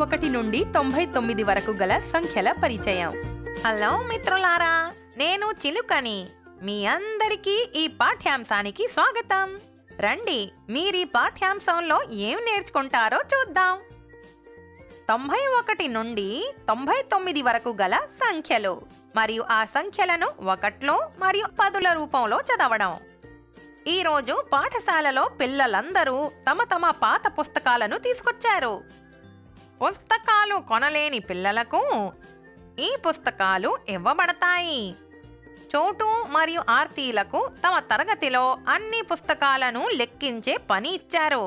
ఒకటి నుండి తొంభై తొమ్మిది వరకు గల సంఖ్యల పరిచయం హలో మిత్రులారా నేను చిలుకని మీ అందరికీ ఈ పాఠ్యాంశానికి స్వాగతం రండి మీరీ పాఠ్యాంశంలో ఏం నేర్చుకుంటారో చూద్దాం తొంభై ఒకటి నుండి తొంభై తొమ్మిది వరకు గల సంఖ్యలు మరియు ఆ సంఖ్యలను ఒకట్లో మరియు పదుల రూపంలో చదవడం ఈరోజు పాఠశాలలో పిల్లలందరూ తమ తమ పాత పుస్తకాలను తీసుకొచ్చారు పుస్తకాలు కొనలేని పిల్లలకు ఈ పుస్తకాలు ఇవ్వబడతాయి చోటు మరియు ఆర్తీలకు తమ తరగతిలో అన్ని పుస్తకాలను లెక్కించే పని ఇచ్చారు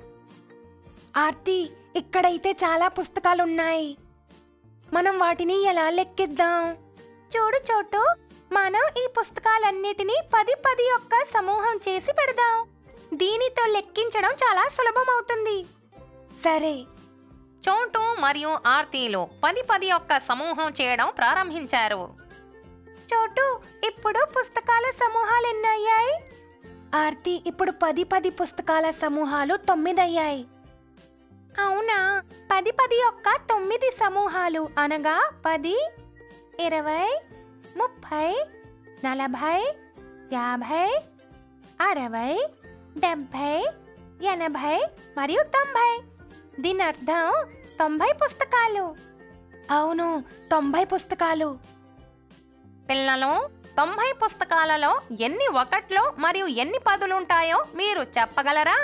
ఆర్తి ఇక్కడైతే చాలా పుస్తకాలున్నాయి మనం వాటిని ఎలా లెక్కిద్దాం చూడు చోటు మనం ఈ పుస్తకాలన్నిటినీ పది పది యొక్క సమూహం చేసి పెడదాం దీనితో లెక్కించడం చాలా సులభమవుతుంది సరే చోటు మరియు ఆర్తీలు పది పది యొక్క సమూహం చేయడం ప్రారంభించారు చోటు ఇప్పుడు పుస్తకాల సమూహాలు ఎన్ని అయ్యాయి ఆర్తి ఇప్పుడు పది పది పుస్తకాల సమూహాలు తొమ్మిది అయ్యాయి అవునా పది పది యొక్క తొమ్మిది సమూహాలు అనగా పది ఇరవై ముప్పై నలభై యాభై అరవై డెబ్భై ఎనభై మరియు తొంభై దీని అర్థం తొంభై పుస్తకాలు అవును తొంభై పుస్తకాలు పిల్లలు తొంభై పుస్తకాలలో ఎన్ని ఒకట్లు మరియు ఎన్ని పదులుంటాయో మీరు చెప్పగలరా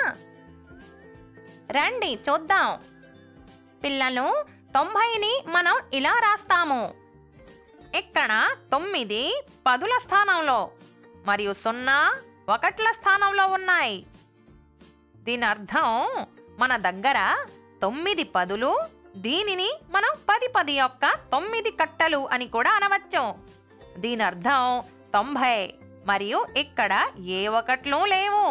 రండి చూద్దాం పిల్లలు తొంభైని మనం ఇలా రాస్తాము ఇక్కడ తొమ్మిది పదుల స్థానంలో మరియు సున్నా ఒకట్ల స్థానంలో ఉన్నాయి దీని అర్థం మన దగ్గర తొమ్మిది పదులు దీనిని మనం పది పది యొక్క తొమ్మిది కట్టలు అని కూడా అనవచ్చు దీని అర్థం తొంభై మరియు ఇక్కడ ఏ ఒకట్లు లేవు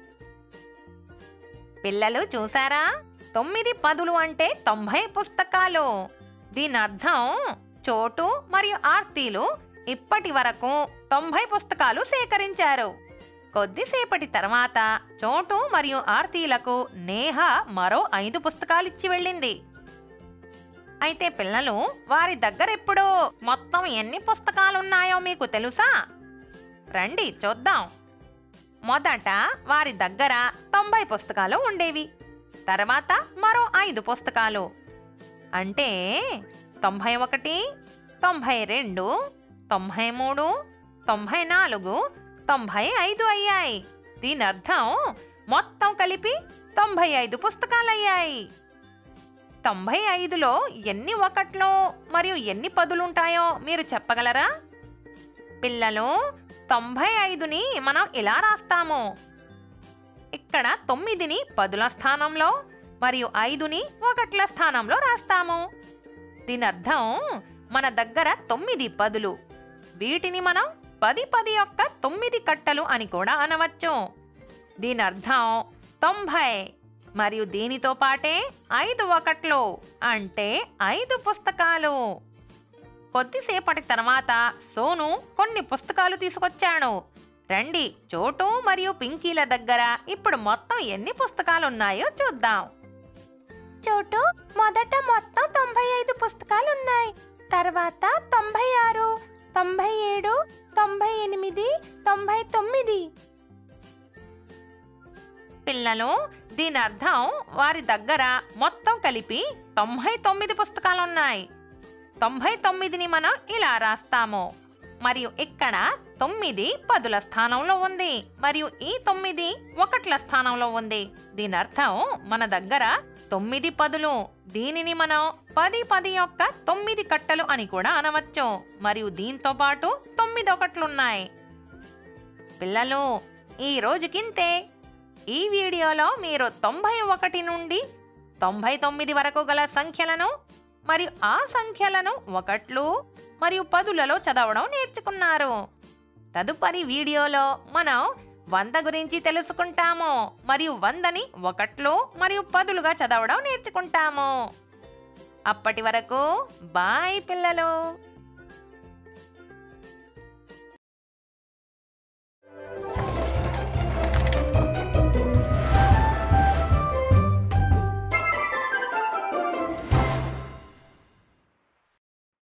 పిల్లలు చూసారా తొమ్మిది పదులు అంటే తొంభై పుస్తకాలు దీని అర్థం చోటు మరియు ఆర్తీలు ఇప్పటి వరకు తొంభై పుస్తకాలు సేకరించారు కొద్దిసేపటి తర్వాత చోటు మరియు ఆర్తీలకు నేహ మరో ఐదు పుస్తకాలు ఇచ్చి వెళ్ళింది అయితే పిల్లలు వారి దగ్గర ఎప్పుడో మొత్తం ఎన్ని పుస్తకాలున్నాయో మీకు తెలుసా రండి చూద్దాం మొదట వారి దగ్గర తొంభై పుస్తకాలు ఉండేవి తర్వాత మరో ఐదు పుస్తకాలు అంటే తొంభై ఒకటి తొంభై రెండు తొంభై మూడు తొంభై నాలుగు తొంభై ఐదు అయ్యాయి దీని అర్థం మొత్తం కలిపి తొంభై ఐదు పుస్తకాలయ్యాయి తొంభై ఐదులో ఎన్ని ఒకట్లు మరియు ఎన్ని పదులుంటాయో మీరు చెప్పగలరా పిల్లలు తొంభై ఐదుని మనం ఇలా రాస్తాము ఇక్కడ తొమ్మిదిని పదుల స్థానంలో మరియు ఐదుని ఒకట్ల స్థానంలో రాస్తాము దీని అర్థం మన దగ్గర తొమ్మిది పదులు వీటిని మనం పది పది యొక్క తొమ్మిది కట్టలు అని కూడా అనవచ్చు దీని అర్థం తొంభై మరియు దీనితో పాటే ఐదు ఒకట్లు అంటే ఐదు పుస్తకాలు కొద్దిసేపటి తర్వాత సోను కొన్ని పుస్తకాలు తీసుకొచ్చాను రండి చోటు మరియు పింకీల దగ్గర ఇప్పుడు మొత్తం ఎన్ని పుస్తకాలున్నాయో చూద్దాం చోటు మొదట మొత్తం తొంభై ఐదు పుస్తకాలున్నాయి తర్వాత తొంభై ఆరు తొంభై ఏడు తొంభై ఎనిమిది తొంభై తొమ్మిది పిల్లలు దీని అర్థం వారి దగ్గర మొత్తం కలిపి తొంభై తొమ్మిది పుస్తకాలున్నాయి తొంభై తొమ్మిదిని మనం ఇలా రాస్తాము మరియు ఇక్కడ తొమ్మిది పదుల స్థానంలో ఉంది మరియు ఈ తొమ్మిది ఒకట్ల స్థానంలో ఉంది దీని అర్థం మన దగ్గర తొమ్మిది పదులు దీనిని మనం పది పది యొక్క తొమ్మిది కట్టలు అని కూడా అనవచ్చు మరియు దీంతో పాటు తొమ్మిది ఒకట్లున్నాయి పిల్లలు ఈ రోజుకింతే ఈ వీడియోలో మీరు తొంభై ఒకటి నుండి తొంభై తొమ్మిది వరకు గల సంఖ్యలను మరియు ఆ సంఖ్యలను ఒకట్లు మరియు పదులలో చదవడం నేర్చుకున్నారు తదుపరి వీడియోలో మనం వంద గురించి తెలుసుకుంటాము మరియు వందని ఒకట్లు మరియు పదులుగా చదవడం నేర్చుకుంటాము అప్పటి వరకు బాయ్ పిల్లలు